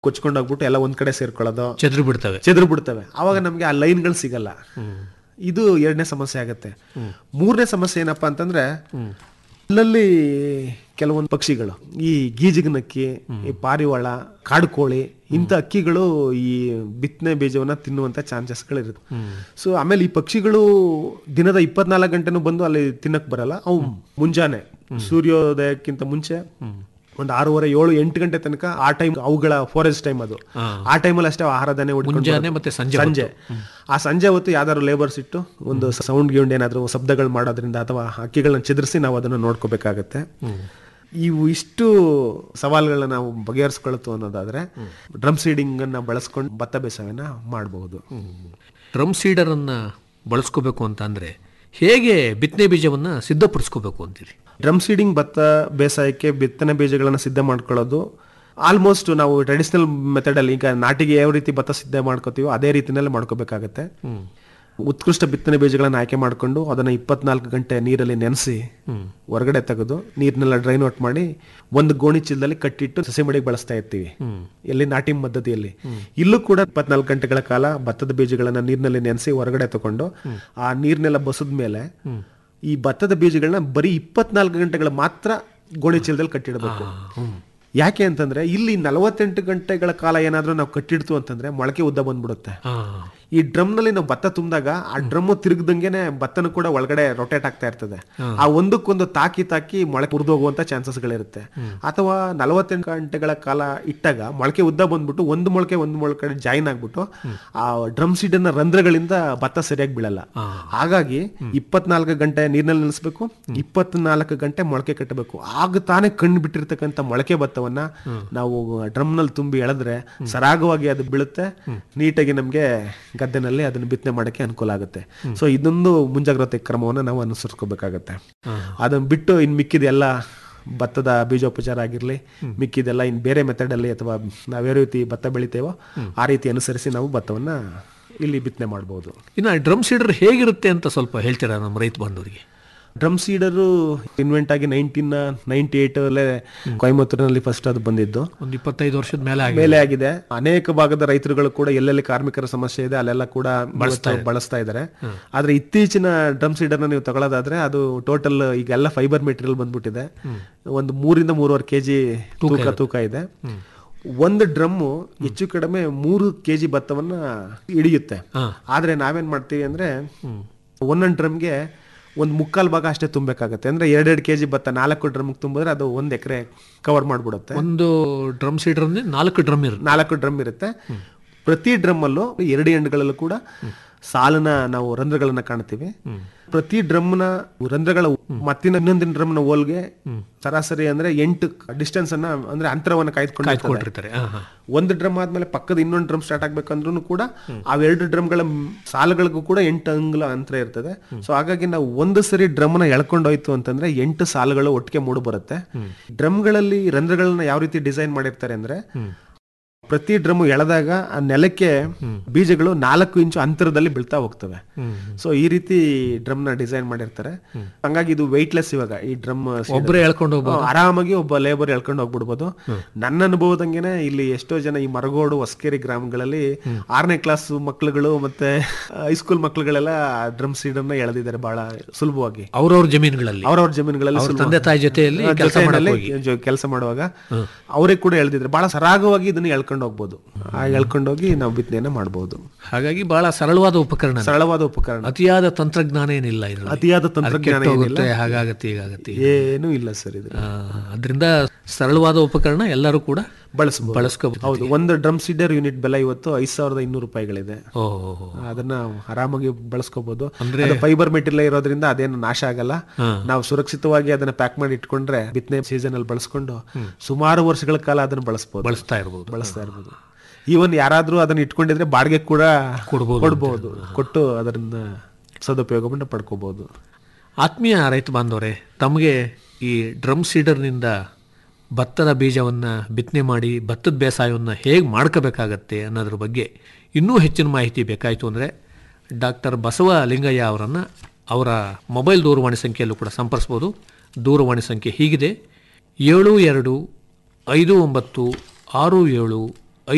ಕೊಚ್ಕೊಂಡೋಗ್ಬಿಟ್ಟು ಎಲ್ಲ ಒಂದ್ ಕಡೆ ಸೇರ್ಕೊಳ್ಳೋದು ಚೆದ್ರು ಬಿಡ್ತವೆ ಚೆದ್ರು ಬಿಡ್ತವೆ ಅವಾಗ ನಮ್ಗೆ ಆ ಲೈನ್ಗಳು ಸಿಗಲ್ಲ ಇದು ಎರಡನೇ ಸಮಸ್ಯೆ ಆಗುತ್ತೆ ಮೂರನೇ ಸಮಸ್ಯೆ ಏನಪ್ಪಾ ಅಂತಂದ್ರೆ ಅಲ್ಲಲ್ಲಿ ಕೆಲವೊಂದು ಪಕ್ಷಿಗಳು ಈ ಗೀಜಿಗನಕ್ಕಿ ಈ ಪಾರಿವಾಳ ಕಾಡುಕೋಳಿ ಇಂಥ ಅಕ್ಕಿಗಳು ಈ ಬಿತ್ತನೆ ಬೀಜವನ್ನ ತಿನ್ನುವಂತ ಚಾನ್ಸಸ್ಗಳು ಇರುತ್ತೆ ಸೊ ಆಮೇಲೆ ಈ ಪಕ್ಷಿಗಳು ದಿನದ ಇಪ್ಪತ್ನಾಲ್ಕು ಗಂಟೆನೂ ಬಂದು ಅಲ್ಲಿ ತಿನ್ನಕ್ ಬರಲ್ಲ ಅವು ಮುಂಜಾನೆ ಸೂರ್ಯೋದಯಕ್ಕಿಂತ ಮುಂಚೆ ಒಂದು ಆರೂವರೆ ಏಳು ಎಂಟು ಗಂಟೆ ತನಕ ಆ ಟೈಮ್ ಅವುಗಳ ಫಾರೆಸ್ಟ್ ಟೈಮ್ ಅದು ಆ ಟೈಮಲ್ಲಿ ಅಷ್ಟೇ ಆಹಾರ ಧಾನ್ಯ ಹುಡ್ಕೊಂಡು ಮುಂಜಾನೆ ಬರುತ್ತೆ. ಮತ್ತೆ ಸಂಜೆ ಸಂಜೆ ಆ ಸಂಜೆ ಹೊತ್ತು ಯಾವ್ದಾದ್ರು ಲೇಬರ್ಸ್ ಇಟ್ಟು ಒಂದು ಸೌಂಡ್ ಗಿೌಂಡ್ ಏನಾದ್ರು ಶಬ್ದಗಳು ಮಾಡೋದ್ರಿಂದ ಅಥವಾ ಹಕ್ಕಿಗಳನ್ನ ಚಿದ್ರಿಸಿ ನಾವು ಅದನ್ನು ನೋಡ್ಕೋಬೇಕಾಗತ್ತೆ ಇವು ಇಷ್ಟು ಸವಾಲುಗಳನ್ನ ನಾವು ಬಗೆಹರಿಸ್ಕೊಳ್ತು ಅನ್ನೋದಾದ್ರೆ ಡ್ರಮ್ ಸೀಡಿಂಗ್ ಅನ್ನ ಬಳಸ್ಕೊಂಡು ಭತ್ತ ಬೇಸಾಯನ ಮಾಡಬಹುದು ಡ್ರಮ್ ಸೀಡರ್ ಅನ್ನ ಬಳಸ್ಕೋಬೇಕು ಅಂತ ಅಂದ್ರೆ ಹೇಗೆ ಬಿತ್ತನೆ ಬೀಜವನ್ನ ಸಿದ್ಧಪಡಿಸ್ಕೋಬೇಕು ಅಂತೀರಿ ಡ್ರಮ್ ಸೀಡಿಂಗ್ ಭತ್ತ ಬೇಸಾಯಕ್ಕೆ ಬಿತ್ತನೆ ಬೀಜಗಳನ್ನ ಸಿದ್ಧ ಮಾಡ್ಕೊಳ್ಳೋದು ಆಲ್ಮೋಸ್ಟ್ ನಾವು ಟ್ರೆಡಿಷನಲ್ ಮೆಥಡ್ ಅಲ್ಲಿ ಈಗ ನಾಟಿಗೆ ಯಾವ ರೀತಿ ಭತ್ತ ಸಿದ್ಧ ಮಾಡ್ಕೋತೀವೋ ಅದೇ ರೀತಿನಲ್ಲಿ ಮಾಡ್ಕೋಬೇಕಾಗತ್ತೆ ಉತ್ಕೃಷ್ಟ ಬಿತ್ತನೆ ಬೀಜಗಳನ್ನ ಆಯ್ಕೆ ಮಾಡಿಕೊಂಡು ಅದನ್ನ ಇಪ್ಪತ್ನಾಲ್ಕು ಗಂಟೆ ನೀರಲ್ಲಿ ನೆನೆಸಿ ಹೊರಗಡೆ ತೆಗೆದು ನೀರ್ನೆಲ್ಲ ಡ್ರೈನ್ ಔಟ್ ಮಾಡಿ ಒಂದು ಗೋಣಿ ಚೀಲದಲ್ಲಿ ಕಟ್ಟಿಟ್ಟು ಸಸಿ ಮಡಿಗೆ ಬಳಸ್ತಾ ಇರ್ತೀವಿ ಎಲ್ಲಿ ನಾಟಿ ಪದ್ಧತಿಯಲ್ಲಿ ಇಲ್ಲೂ ಕೂಡ ಇಪ್ಪತ್ನಾಲ್ಕು ಗಂಟೆಗಳ ಕಾಲ ಭತ್ತದ ಬೀಜಗಳನ್ನ ನೀರಿನಲ್ಲಿ ನೆನೆಸಿ ಹೊರಗಡೆ ತಗೊಂಡು ಆ ನೀರ್ನೆಲ್ಲ ಬಸದ ಮೇಲೆ ಈ ಭತ್ತದ ಬೀಜಗಳನ್ನ ಬರೀ ಇಪ್ಪತ್ನಾಲ್ಕು ಗಂಟೆಗಳ ಮಾತ್ರ ಗೋಣಿ ಚೀಲದಲ್ಲಿ ಕಟ್ಟಿಡಬೇಕು ಯಾಕೆ ಅಂತಂದ್ರೆ ಇಲ್ಲಿ ನಲವತ್ತೆಂಟು ಗಂಟೆಗಳ ಕಾಲ ಏನಾದ್ರೂ ನಾವು ಕಟ್ಟಿಡ್ತು ಅಂತಂದ್ರೆ ಮೊಳಕೆ ಉದ್ದ ಬಂದ್ಬಿಡುತ್ತೆ ಈ ಡ್ರಮ್ ನಲ್ಲಿ ನಾವು ಭತ್ತ ತುಂಬಿದಾಗ ಆ ಡ್ರಮ್ ತಿರುಗ್ದಂಗೆನೆ ಭತ್ತನ ಕೂಡ ಒಳಗಡೆ ರೊಟೇಟ್ ಆಗ್ತಾ ಇರ್ತದೆ ಆ ಒಂದಕ್ಕೊಂದು ತಾಕಿ ತಾಕಿ ಮೊಳಕೆ ಹೋಗುವಂತ ಚಾನ್ಸಸ್ ಗಳಿರುತ್ತೆ ಅಥವಾ ನಲವತ್ತೆಂಟು ಗಂಟೆಗಳ ಕಾಲ ಇಟ್ಟಾಗ ಮೊಳಕೆ ಉದ್ದ ಬಂದ್ಬಿಟ್ಟು ಒಂದು ಮೊಳಕೆ ಒಂದು ಮೊಳಕೆ ಜಾಯಿನ್ ಆಗ್ಬಿಟ್ಟು ಆ ಡ್ರಮ್ ಸೀಡನ್ನ ರಂಧ್ರಗಳಿಂದ ಭತ್ತ ಸರಿಯಾಗಿ ಬೀಳಲ್ಲ ಹಾಗಾಗಿ ಇಪ್ಪತ್ನಾಲ್ಕು ಗಂಟೆ ನೀರ್ನಲ್ಲಿ ನೆನೆಸ್ಬೇಕು ಇಪ್ಪತ್ನಾಲ್ಕು ಗಂಟೆ ಮೊಳಕೆ ಕಟ್ಟಬೇಕು ಆಗ ತಾನೇ ಕಣ್ಣು ಬಿಟ್ಟಿರ್ತಕ್ಕಂಥ ಮೊಳಕೆ ಭತ್ತವನ್ನ ನಾವು ಡ್ರಮ್ ನಲ್ಲಿ ತುಂಬಿ ಎಳೆದ್ರೆ ಸರಾಗವಾಗಿ ಅದು ಬೀಳುತ್ತೆ ನೀಟಾಗಿ ನಮ್ಗೆ ಗದ್ದೆನಲ್ಲಿ ಅದನ್ನ ಬಿತ್ತನೆ ಮಾಡಕ್ಕೆ ಅನುಕೂಲ ಆಗುತ್ತೆ ಸೊ ಇದೊಂದು ಮುಂಜಾಗ್ರತೆ ಕ್ರಮವನ್ನು ನಾವು ಅನುಸರಿಸ್ಕೋಬೇಕಾಗತ್ತೆ ಅದನ್ನ ಬಿಟ್ಟು ಇನ್ ಮಿಕ್ಕಿದ ಎಲ್ಲ ಭತ್ತದ ಬೀಜೋಪಚಾರ ಆಗಿರ್ಲಿ ಮಿಕ್ಕಿದೆಲ್ಲ ಇನ್ ಬೇರೆ ಮೆಥಡ್ ಅಲ್ಲಿ ಅಥವಾ ನಾವ್ ಯಾವ ರೀತಿ ಭತ್ತ ಬೆಳಿತೇವೋ ಆ ರೀತಿ ಅನುಸರಿಸಿ ನಾವು ಭತ್ತವನ್ನ ಇಲ್ಲಿ ಬಿತ್ತನೆ ಮಾಡಬಹುದು ಇನ್ನು ಡ್ರಮ್ ಸೀಡರ್ ಹೇಗಿರುತ್ತೆ ಅಂತ ಸ್ವಲ್ಪ ಹೇಳ್ತೀರಾ ನಮ್ಮ ರೈತ ಬಾಂಧವರಿಗೆ ಡ್ರಮ್ ಸೀಡರು ಇನ್ವೆಂಟ್ ಆಗಿ ನೈನ್ಟೀನ್ ನೈನ್ಟಿ ಏಟ್ ಅಲ್ಲೇ ಕೊಯಮತ್ತೂರಿನಲ್ಲಿ ಫಸ್ಟ್ ಅದು ಬಂದಿದ್ದು ಒಂದು ಇಪ್ಪತ್ತೈದು ವರ್ಷದ ಮೇಲೆ ಆಗಿದೆ ಮೇಲೆ ಆಗಿದೆ ಅನೇಕ ಭಾಗದ ರೈತರುಗಳು ಕೂಡ ಎಲ್ಲೆಲ್ಲಿ ಕಾರ್ಮಿಕರ ಸಮಸ್ಯೆ ಇದೆ ಅಲ್ಲೆಲ್ಲ ಕೂಡ ಇವತ್ತು ಬಳಸ್ತಾ ಇದ್ದಾರೆ ಆದ್ರೆ ಇತ್ತೀಚಿನ ಡ್ರಮ್ ಸೀಡರ್ನ ನೀವು ತಗೊಳ್ಳೋದಾದ್ರೆ ಅದು ಟೋಟಲ್ ಈಗೆಲ್ಲ ಫೈಬರ್ ಮೆಟೀರಿಯಲ್ ಬಂದ್ಬಿಟ್ಟಿದೆ ಒಂದು ಮೂರಿಂದ ಮೂರುವರೆ ಕೆಜಿ ತೂಕ ತೂಕ ಇದೆ ಒಂದು ಡ್ರಮ್ಮು ಹೆಚ್ಚು ಕಡಿಮೆ ಮೂರು ಕೆಜಿ ಭತ್ತವನ್ನ ಹಿಡಿಯುತ್ತೆ ಆದ್ರೆ ನಾವೇನ್ ಮಾಡ್ತೀವಿ ಅಂದ್ರೆ ಒಂದೊಂದು ಡ್ರಮ್ಗೆ ಒಂದು ಮುಕ್ಕಾಲ್ ಭಾಗ ಅಷ್ಟೇ ತುಂಬಬೇಕಾಗತ್ತೆ ಅಂದ್ರೆ ಎರಡೆರಡು ಕೆಜಿ ಭತ್ತ ನಾಲ್ಕು ಡ್ರಮ್ ತುಂಬಿದ್ರೆ ಅದು ಒಂದ್ ಎಕರೆ ಕವರ್ ಮಾಡ್ಬಿಡುತ್ತೆ ಒಂದು ಡ್ರಮ್ ಸೀಡರ್ ಅಂದ್ರೆ ನಾಲ್ಕು ಡ್ರಮ್ ಇರುತ್ತೆ ನಾಲ್ಕು ಡ್ರಮ್ ಇರುತ್ತೆ ಪ್ರತಿ ಡ್ರಮ್ ಅಲ್ಲೂ ಎರಡು ಎಂಡ್ಗಳಲ್ಲೂ ಕೂಡ ಸಾಲನ ನಾವು ರಂಧ್ರಗಳನ್ನ ಕಾಣ್ತೀವಿ ಪ್ರತಿ ಡ್ರಮ್ನ ರಂಧ್ರಗಳ ಮತ್ತಿನ ಇನ್ನೊಂದಿನ ಡ್ರಮ್ನ ಹೋಲ್ಗೆ ಸರಾಸರಿ ಅಂದ್ರೆ ಎಂಟು ಡಿಸ್ಟೆನ್ಸ್ ಅನ್ನ ಅಂದ್ರೆ ಅಂತರವನ್ನ ಕಾಯ್ದುಕೊಂಡು ಕೊಟ್ಟಿರ್ತಾರೆ ಹಾ, ಹಾ. ಒಂದು ಡ್ರಮ್ ಆದ್ಮೇಲೆ ಪಕ್ಕದ ಇನ್ನೊಂದು ಡ್ರಮ್ ಸ್ಟಾರ್ಟ್ ಆಗ್ಬೇಕಂದ್ರೂ ಕೂಡ ಅವೆರಡು ಡ್ರಮ್ಗಳ ಸಾಲುಗಳಿಗೂ ಕೂಡ ಎಂಟು ಅಂಗುಲ ಅಂತರ ಇರ್ತದೆ ಸೊ ಹಾಗಾಗಿ ನಾವು ಒಂದು ಸರಿ ಡ್ರಮ್ ನ ಎಳ್ಕೊಂಡೋಯ್ತು ಅಂತಂದ್ರೆ ಎಂಟು ಸಾಲುಗಳು ಒಟ್ಟಿಗೆ ಮೂಡು ಬರುತ್ತೆ ಡ್ರಮ್ಗಳಲ್ಲಿ ರಂಧ್ರಗಳನ್ನ ಯಾವ ರೀತಿ ಡಿಸೈನ್ ಮಾಡಿರ್ತಾರೆ ಅಂದ್ರೆ ಪ್ರತಿ ಡ್ರಮ್ ಎಳೆದಾಗ ಆ ನೆಲಕ್ಕೆ ಬೀಜಗಳು ನಾಲ್ಕು ಇಂಚು ಅಂತರದಲ್ಲಿ ಬೀಳ್ತಾ ಹೋಗ್ತವೆ ಸೊ ಈ ರೀತಿ ಡ್ರಮ್ ನ ಡಿಸೈನ್ ಮಾಡಿರ್ತಾರೆ ಹಂಗಾಗಿ ಇದು ವೆಯ್ಟ್ಲೆಸ್ ಇವಾಗ ಈ ಡ್ರಮ್ ಒಬ್ಬರೇ ಎಳ್ಕೊಂಡು ಹೋಗ್ಬೋದು ಆರಾಮಾಗಿ ಒಬ್ಬ ಲೇಬರ್ ಎಳ್ಕೊಂಡು ಹೋಗ್ಬಿಡ್ಬೋದು ನನ್ನ ಅನುಭವದಂಗೆನೆ ಇಲ್ಲಿ ಎಷ್ಟೋ ಜನ ಈ ಮರಗೋಡು ಹೊಸಕೇರಿ ಗ್ರಾಮಗಳಲ್ಲಿ ಆರನೇ ಕ್ಲಾಸ್ ಮಕ್ಳುಗಳು ಮತ್ತೆ ಹೈಸ್ಕೂಲ್ ಮಕ್ಳುಗಳೆಲ್ಲ ಡ್ರಮ್ ಸೀಡರ್ನ ಎಳೆದಿದ್ದಾರೆ ಬಹಳ ಸುಲಭವಾಗಿ ಅವ್ರವ್ರ ಜಮೀನುಗಳಲ್ಲಿ ಅವ್ರವ್ರ ಜಮೀನುಗಳಲ್ಲಿ ಅವ್ರ ತಂದೆ ತಾಯಿ ಜೊತೆಯಲ್ಲಿ ಕೆಲಸ ಮಾಡಕ್ ಕೆಲಸ ಮಾಡುವಾಗ ಅವರೇ ಕೂಡ ಎಳೆದಿದ್ದಾರೆ ಬಹಳ ಸರಾಗವಾಗಿ ಇದನ್ನ ಎಳ್ಕೊಂಡು ಹೋಗ್ಬೋದು ಆ ಎಳ್ಕೊಂಡೋಗಿ ನಾವು ಬಿತ್ತನೆಯನ್ನ ಮಾಡಬಹುದು ಹಾಗಾಗಿ ಬಹಳ ಸರಳವಾದ ಉಪಕರಣ ಸರಳವಾದ ಉಪಕರಣ ಅತಿಯಾದ ತಂತ್ರಜ್ಞಾನ ಏನಿಲ್ಲ ಇದ್ರಲ್ಲಿ. ಅತಿಯಾದ ಅದು ತಂತ್ರಜ್ಞಾನ ಕೆಟ್ಟೋಗುತ್ತೆ ಹಾಗಾಗತ್ತೆ ಹೀಗಾಗತ್ತೆ ಏನೂ ಇಲ್ಲ ಸರ್ ಇದು ಆ, ಅದರಿಂದ ಸರಳವಾದ ಉಪಕರಣ ಎಲ್ಲರೂ ಕೂಡ ಬಳಸಬಹುದು ಬಳಸ್ಕೋಬಹುದು ಹೌದು ಒಂದು ಡ್ರಮ್ ಸೀಡರ್ ಯೂನಿಟ್ ಬೆಲೆ ಇವತ್ತು ಐದ್ ಸಾವಿರದ ಇನ್ನೂರು ರೂಪಾಯಿಗಳಿದೆ ಓ ಅದನ್ನ ಆರಾಮಾಗಿ ಬಳಸ್ಕೋಬಹುದು ಅಂದ್ರೆ ಫೈಬರ್ ಮೆಟೀರಿಯಲ್ ಇರೋದ್ರಿಂದ ಅದೇನು ನಾಶ ಆಗಲ್ಲ ನಾವು ಸುರಕ್ಷಿತವಾಗಿ ಅದನ್ನ ಪ್ಯಾಕ್ ಮಾಡಿ ಇಟ್ಕೊಂಡ್ರೆ ಬಿತ್ತನೆ ಸೀಸನ್ ಅಲ್ಲಿ ಬಳಸ್ಕೊಂಡು ಸುಮಾರು ವರ್ಷಗಳ ಕಾಲ ಅದನ್ನ ಬಳಸಬಹುದು ಬಳಸ್ತಾ ಇರ್ಬೋದು ಬಳಸ್ತಾ ಇರ್ಬೋದು ಈವನ್ ಯಾರಾದ್ರೂ ಅದನ್ನ ಇಟ್ಕೊಂಡಿದ್ರೆ ಬಾಡಿಗೆ ಕೂಡ ಕೊಡ್ಬೋದು ಕೊಡ್ಬೋದು ಕೊಟ್ಟು ಅದನ್ನ ಸದುಪಯೋಗವನ್ನು ಪಡ್ಕೋಬಹುದು ಆತ್ಮೀಯ ರೈತ ಬಾಂಧವರೇ ತಮಗೆ ಈ ಡ್ರಮ್ ಸೀಡರ್ನಿಂದ ಭತ್ತದ ಬೀಜವನ್ನು ಬಿತ್ತನೆ ಮಾಡಿ ಭತ್ತದ ಬೇಸಾಯವನ್ನು ಹೇಗೆ ಮಾಡ್ಕೋಬೇಕಾಗತ್ತೆ ಅನ್ನೋದ್ರ ಬಗ್ಗೆ ಇನ್ನೂ ಹೆಚ್ಚಿನ ಮಾಹಿತಿ ಬೇಕಾಯಿತು ಅಂದರೆ ಡಾಕ್ಟರ್ ಬಸವ ಲಿಂಗಯ್ಯ ಅವರನ್ನು ಅವರ ಮೊಬೈಲ್ ದೂರವಾಣಿ ಸಂಖ್ಯೆಯಲ್ಲೂ ಕೂಡ ಸಂಪರ್ಸ್ಬೋದು ದೂರವಾಣಿ ಸಂಖ್ಯೆ ಹೀಗಿದೆ ಏಳು ಎರಡು ಐದು ಒಂಬತ್ತು ಆರು ಏಳು